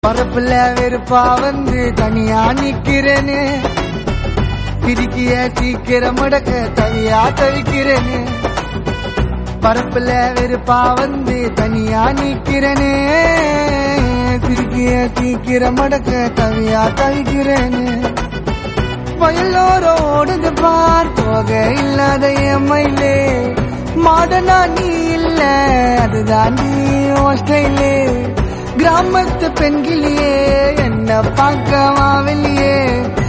பரப்புல வெறுப்பா வந்து தனியா நிக்கிறேனே பிரிக்கிய சீக்கிரம் முடக்க தவியா தவிக்கிறேனே பரப்புல வெறுப்பா வந்து தனியா நிக்கிறேனே பிரிக்கிய சீக்கிரம் முடக்க தவியா தவிக்கிறேனே வயலோரம் ஓடுது பார் போக இல்லாத எம்மையிலே மாடனா நீ இல்ல அதுதான் நீ ஹோஸ்டைலே கிராமத்து பெண்கிளியே என்ன பார்க்கவா வெளியே